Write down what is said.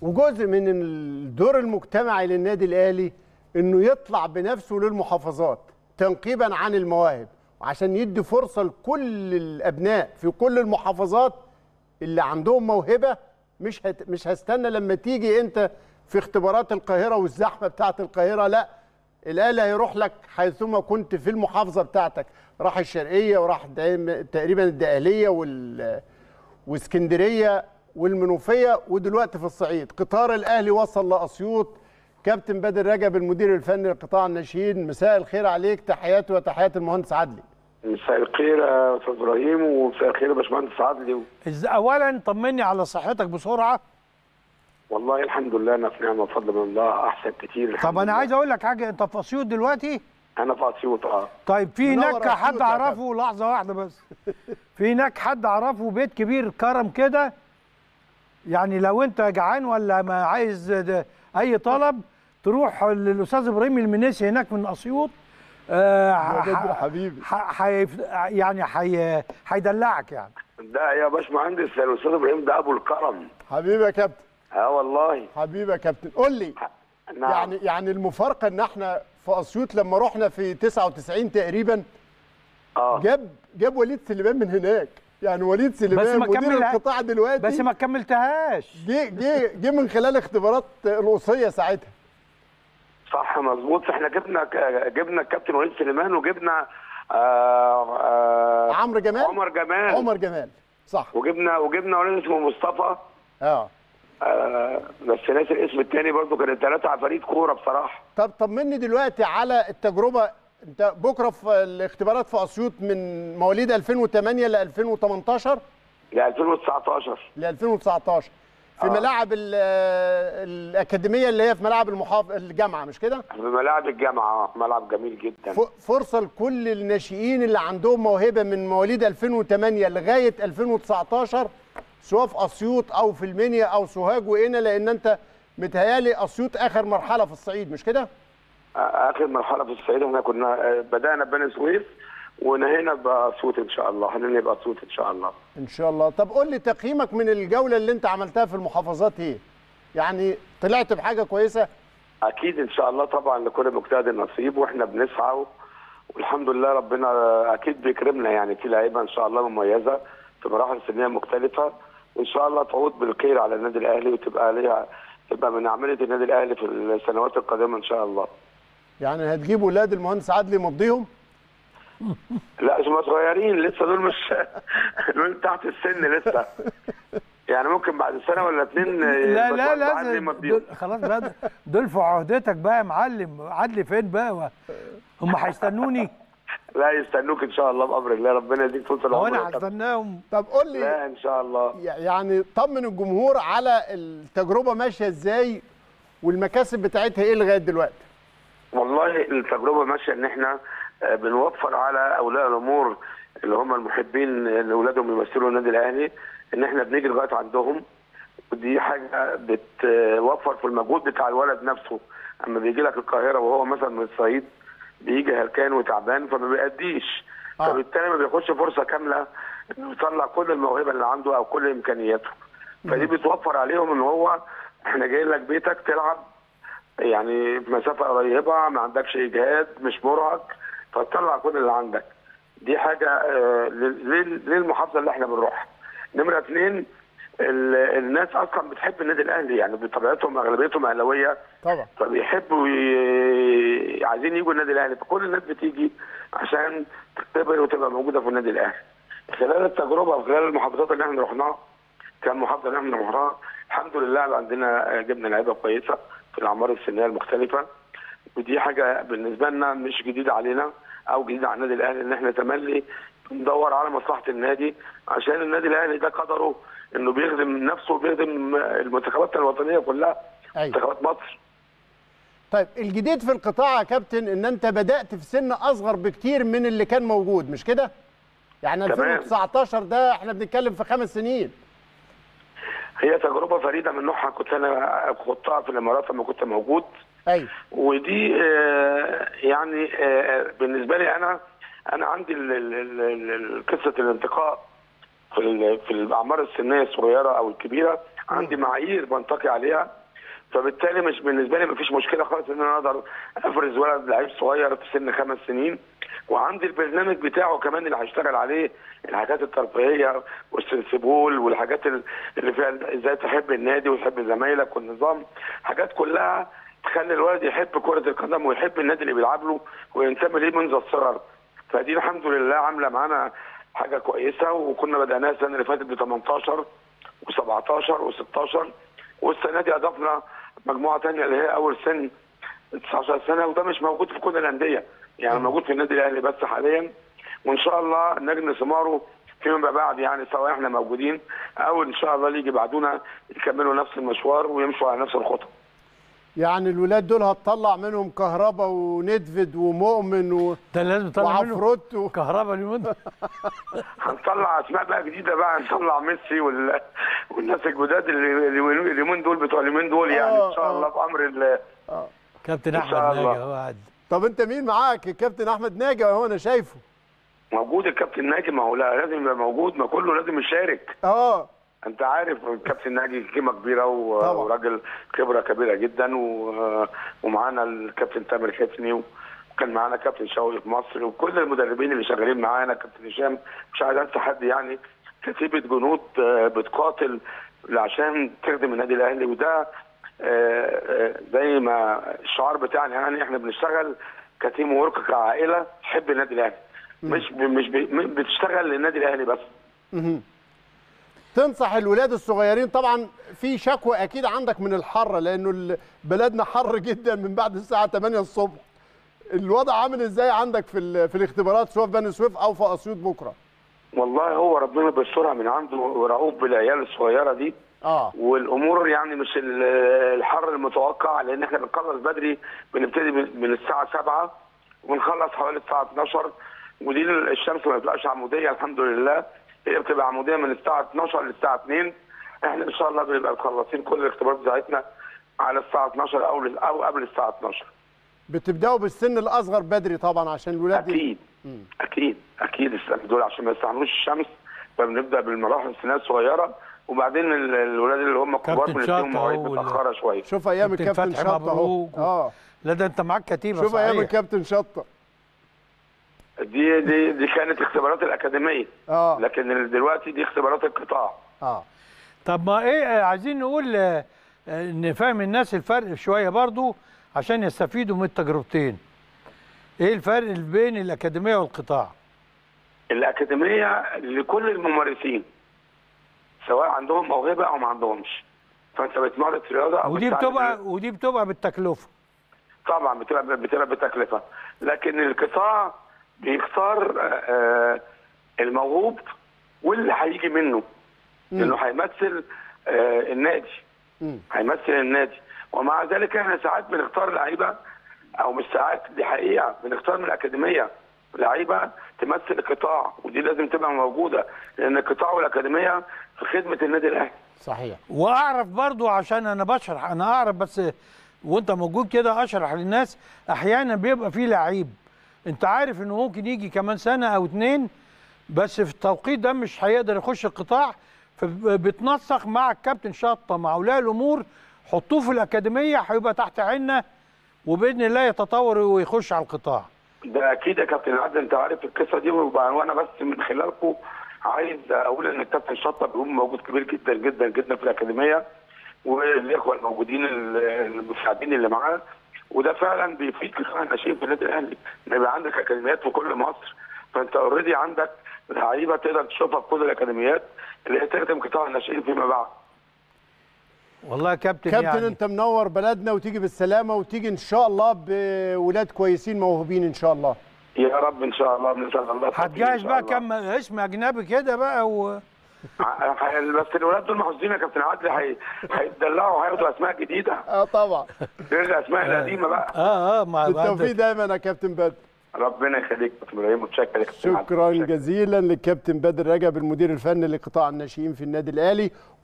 وجزء من الدور المجتمعي للنادي الاهلي انه يطلع بنفسه للمحافظات تنقيبا عن المواهب وعشان يدي فرصه لكل الابناء في كل المحافظات اللي عندهم موهبه مش هت... مش هستنى لما تيجي انت في اختبارات القاهره والزحمه بتاعه القاهره لا الاهلي هيروح لك حيثما كنت في المحافظه بتاعتك راح الشرقيه وراح دايما- تقريبا الدقهليه وال واسكندريه والمنوفيه ودلوقتي في الصعيد قطار الاهلي وصل لاسيوط كابتن بدر رجب المدير الفني لقطاع الناشئين مساء الخير عليك تحياتي وتحيات المهندس عدلي مساء الخير يا استاذ ابراهيم ومساء الخير يا باشمهندس عدلي إز- اولا طمني على صحتك بسرعه والله الحمد لله انا في نعمه وفضل من الله احسن كتير الحمد طب انا لله. عايز اقول لك حاجه انت في اسيوط دلوقتي انا في اسيوط اه طيب في منور هناك أسيوط حد يا اعرفه لحظه واحده بس في هناك حد اعرفه بيت كبير كرم كده يعني لو انت جعان ولا ما عايز د- اي طلب تروح للاستاذ ابراهيم المنيسي هناك من اسيوط آه يا بدر ح- حبيبي. ح- حي يعني حي هيدلعك يعني ده يا باشمهندس الاستاذ ابراهيم ده ابو الكرم حبيبي يا كابتن اه والله حبيبي يا كابتن قول لي نعم يعني يعني المفارقه ان احنا في اسيوط لما رحنا في 99 تقريبا اه جاب جاب وليد سليمان من هناك يعني وليد سليمان ما مدير كملها- القطاع دلوقتي بس ما كملتهاش جه جه جه من خلال اختبارات القصيه ساعتها صح مظبوط احنا جبنا جبنا الكابتن وليد سليمان وجبنا آه آه عمرو جمال عمر جمال عمر جمال صح وجبنا وجبنا ولد اسمه مصطفى اه آه بس ناسي الاسم الثاني برضه كان الثلاثه عفاريت كوره بصراحه طب طمني دلوقتي على التجربه انت بكره في الاختبارات في اسيوط من مواليد 2008 ل 2018 ل 2019 ل 2019 في آه. ملاعب ال- الاكاديميه اللي هي في ملاعب المحاف الجامعه مش كده؟ في ملاعب الجامعه ملعب جميل جدا ف- فرصه لكل الناشئين اللي عندهم موهبه من مواليد 2008 لغايه 2019 سواء في اسيوط او في المنيا او سوهاج وقنا لان انت متهيالي اسيوط اخر مرحله في الصعيد مش كده؟ اخر مرحله في الصعيد احنا كنا آه، بدانا بني سويف ونهينا باسيوط ان شاء الله هننهي باسيوط ان شاء الله ان شاء الله طب قول لي تقييمك من الجوله اللي انت عملتها في المحافظات ايه؟ يعني طلعت بحاجه كويسه؟ اكيد ان شاء الله طبعا لكل مجتهد نصيب واحنا بنسعى و- والحمد لله ربنا اكيد بيكرمنا يعني في لعيبه ان شاء الله مميزه في مراحل سنيه مختلفه وان شاء الله تعود بالخير على النادي الاهلي وتبقى ليها تبقى من اعمله النادي الاهلي في السنوات القادمه ان شاء الله يعني هتجيب ولاد المهندس عدلي مضيهم؟ لا هم صغيرين لسه دول مش دول تحت السن لسه يعني ممكن بعد سنه ولا اتنين لا لا يبقى عادي لازم يمضيهم. دول خلاص بقى ده- دول في عهدتك بقى يا معلم عدلي فين بقى و- هم هيستنوني لا يستنوك ان شاء الله بامر الله ربنا يديك طول هو العمر انا يا كابتن. هستناهم طب قول لي لا ان شاء الله يعني طمن الجمهور على التجربه ماشيه ازاي والمكاسب بتاعتها ايه لغايه دلوقتي والله التجربه ماشيه ان احنا آه، بنوفر على اولياء الامور اللي هم المحبين اللي اولادهم يمثلوا النادي الاهلي ان احنا بنيجي لغايه عندهم ودي حاجه بتوفر في المجهود بتاع الولد نفسه اما بيجي لك القاهره وهو مثلا من الصعيد بيجي هلكان وتعبان فما بيأديش آه. فبالتالي ما بياخدش فرصه كامله انه يطلع كل الموهبه اللي عنده او كل امكانياته فدي بتوفر عليهم ان هو احنا جايين لك بيتك تلعب يعني في مسافه قريبه ما عندكش اجهاد مش مرهق فتطلع كل اللي عندك دي حاجه آه، لل- لل- للمحافظه اللي احنا بنروحها نمره اثنين ال- الناس اصلا بتحب النادي الاهلي يعني بطبيعتهم اغلبيتهم اهلاويه طبعا فبيحبوا ي... عايزين يجوا النادي الاهلي فكل الناس بتيجي عشان تختبر وتبقى موجوده في النادي الاهلي خلال التجربه وخلال المحافظات اللي احنا رحناها كان محافظه اللي احنا رحناها الحمد لله بقى عندنا جبنا لعيبه كويسه في الاعمار السنيه المختلفه ودي حاجه بالنسبه لنا مش جديده علينا او جديده على النادي الاهلي ان احنا تملي ندور على مصلحه النادي عشان النادي الاهلي ده قدره انه بيخدم نفسه وبيخدم المنتخبات الوطنيه كلها أيوة. منتخبات مصر طيب الجديد في القطاع يا كابتن ان انت بدات في سن اصغر بكتير من اللي كان موجود مش كده يعني تمام. 2019 ده احنا بنتكلم في خمس سنين هي تجربه فريده من نوعها كنت انا خضتها في الامارات لما كنت موجود ايوه ودي آه، يعني آه، بالنسبه لي انا انا عندي ال- ال- ال- ال- قصه الانتقاء في ال- في الاعمار السنيه الصغيره او الكبيره عندي معايير بنتقي عليها فبالتالي مش بالنسبه لي مفيش مشكله خالص ان انا اقدر افرز ولد لعيب صغير في سن خمس سنين وعندي البرنامج بتاعه كمان اللي هيشتغل عليه الحاجات الترفيهيه والسنسبول والحاجات ال- اللي فيها ازاي تحب النادي وتحب زمايلك والنظام حاجات كلها تخلي الولد يحب كره القدم ويحب النادي اللي بيلعب له وينتمي ليه منذ الصغر فدي الحمد لله عامله معانا حاجه كويسه وكنا بدأناها السنه اللي فاتت ب 18 و17 و16 والسنه دي اضفنا مجموعه ثانيه اللي هي اول سن 19 سنه وده مش موجود في كل الانديه يعني موجود في النادي الاهلي بس حاليا وان شاء الله نجم ثماره فيما بعد يعني سواء احنا موجودين او ان شاء الله اللي يجي بعدونا يكملوا نفس المشوار ويمشوا على نفس الخطى يعني الولاد دول هتطلع منهم كهربا وندفد ومؤمن و... ده لازم تطلع منه وعفروتو كهرباء اليومين دول. هنطلع اسماء بقى جديده بقى نطلع ميسي وال... والناس الجداد اللي اللي- اليومين دول بتوع اليومين دول يعني ان شاء الله بامر الله كابتن إن احمد شاء الله. ناجي هو قاعد طب انت مين معاك الكابتن احمد ناجي اهو انا شايفه موجود الكابتن ناجي ما هو لا لازم يبقى موجود ما كله لازم يشارك اه انت عارف الكابتن ناجي قيمه كبيره و- طبعا. وراجل خبره كبيره جدا و... ومعانا الكابتن تامر حسني وكان معانا كابتن شوقي في مصر وكل المدربين اللي شغالين معانا كابتن هشام مش عايز انسى حد يعني كتيبه جنود آه، بتقاتل عشان تخدم النادي الاهلي وده آه، آه، زي ما الشعار بتاعنا يعني احنا بنشتغل كتيم ورك كعائله تحب النادي الاهلي مش ب... مش ب... م- بتشتغل للنادي الاهلي بس مهم. تنصح الولاد الصغيرين طبعا في شكوى اكيد عندك من الحر لانه ال- بلدنا حر جدا من بعد الساعه 8 الصبح الوضع عامل ازاي عندك في ال- في الاختبارات سواء في بني سويف او في اسيوط بكره والله هو ربنا بيسترها من عنده ورؤوف بالعيال الصغيره دي اه والامور يعني مش ال- الحر المتوقع لان احنا بنخلص بدري بنبتدي من من الساعه 7 ونخلص حوالي الساعه 12 ودي الشمس ما بتبقاش عموديه الحمد لله هي بتبقى عموديه من الساعه 12 للساعه 2 احنا ان شاء الله بنبقى مخلصين كل الاختبارات بتاعتنا على الساعه 12 او او قبل الساعه 12 بتبداوا بالسن الاصغر بدري طبعا عشان الولاد اكيد اكيد اكيد السنة دول عشان ما يستعملوش الشمس فبنبدا بالمراحل السنيه الصغيره وبعدين ال- الولاد اللي هم كبار كابتن بنديهم شاطة مواعيد هو اللي- متاخره شويه شوف ايام كابتن الكابتن فتحي شطه اهو مبروك. اه لا ده انت معاك كتيبه شوف ايام صحيح الكابتن شطه دي دي دي كانت اختبارات الاكاديميه اه لكن دلوقتي دي اختبارات القطاع اه طب ما ايه آه، عايزين نقول آه، آه، نفهم الناس الفرق شويه برضو عشان يستفيدوا من التجربتين ايه الفرق بين الاكاديميه والقطاع الاكاديميه لكل الممارسين سواء عندهم موهبه او ما عندهمش فانت بتمارس رياضه او ودي بتتعلم بتبقى ودي بتبقى بالتكلفه طبعا بتبقى بتبقى بتكلفه لكن القطاع بيختار آه، آه، الموهوب واللي هيجي منه لانه هيمثل آه، النادي مم. هيمثل النادي ومع ذلك احنا ساعات بنختار لعيبه او مش ساعات دي حقيقه بنختار من الاكاديميه لعيبه تمثل القطاع ودي لازم تبقى موجوده لان القطاع والاكاديميه في خدمه النادي الاهلي صحيح واعرف برضو عشان انا بشرح انا اعرف بس وانت موجود كده اشرح للناس احيانا بيبقى في لعيب انت عارف انه ممكن يجي كمان سنه او اتنين بس في التوقيت ده مش هيقدر يخش القطاع فبتنسق مع الكابتن شطه مع اولياء الامور حطوه في الاكاديميه هيبقى تحت عيننا وباذن الله يتطور ويخش على القطاع ده اكيد يا كابتن عادل انت عارف القصه دي وبقى- وانا بس من خلالكم عايز اقول ان الكابتن شطه بيقوم موجود كبير جدا جدا جدا في الاكاديميه والاخوه الموجودين ال- المساعدين اللي معاه وده فعلا بيفيد قطاع الناشئين في النادي الاهلي ان يبقى عندك اكاديميات في كل مصر فانت اوريدي عندك لعيبه تقدر تشوفها في كل الاكاديميات اللي هي تخدم قطاع الناشئين فيما بعد والله يا كابتن كابتن يعني انت منور بلدنا وتيجي بالسلامه وتيجي ان شاء الله بولاد كويسين موهوبين ان شاء الله يا رب ان شاء الله بنسال الله التوفيق إن هتجهز شاء بقى الله. كم اسم اجنبي كده بقى و... ع- ح- بس الولاد دول محظوظين يا كابتن عادل هي- هيتدلعوا وهياخدوا اسماء جديده اه طبعا غير الاسماء القديمه بقى اه اه ما بالتوفيق دايما يا كابتن بدر ربنا يخليك يا كابتن ابراهيم متشكر يا كابتن عادل. شكرا متشكر. جزيلا للكابتن بدر رجب المدير الفني لقطاع الناشئين في النادي الاهلي